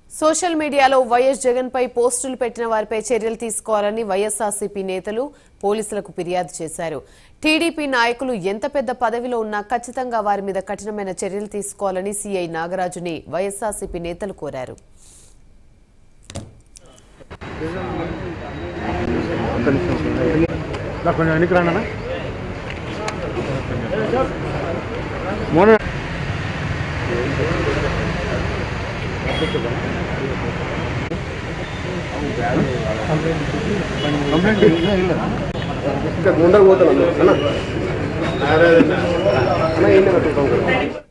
social మీడియాలో YS Jagan పై పోస్టులు పెట్టిన వారిపై చర్యలు తీసుకోవాలని వైఎస్ఆర్సీపీ నేతలు పోలీసులకు ఫిర్యాదు చేశారు టీడీపీ నాయకులు ఎంత పెద్ద పదవిలో ఉన్నా ఖచ్చితంగా వారి మీద కఠినమైన చర్యలు తీసుకోవాలని సీఐ నాగరాజుని వైఎస్ఆర్సీపీ నేతలు కోరారు ఇలా కొంచెం వెనక్కి రానా మోన కంప్లైంట్ ఇంకా గుండకు పోతాను అన్న అన్న ఏంటి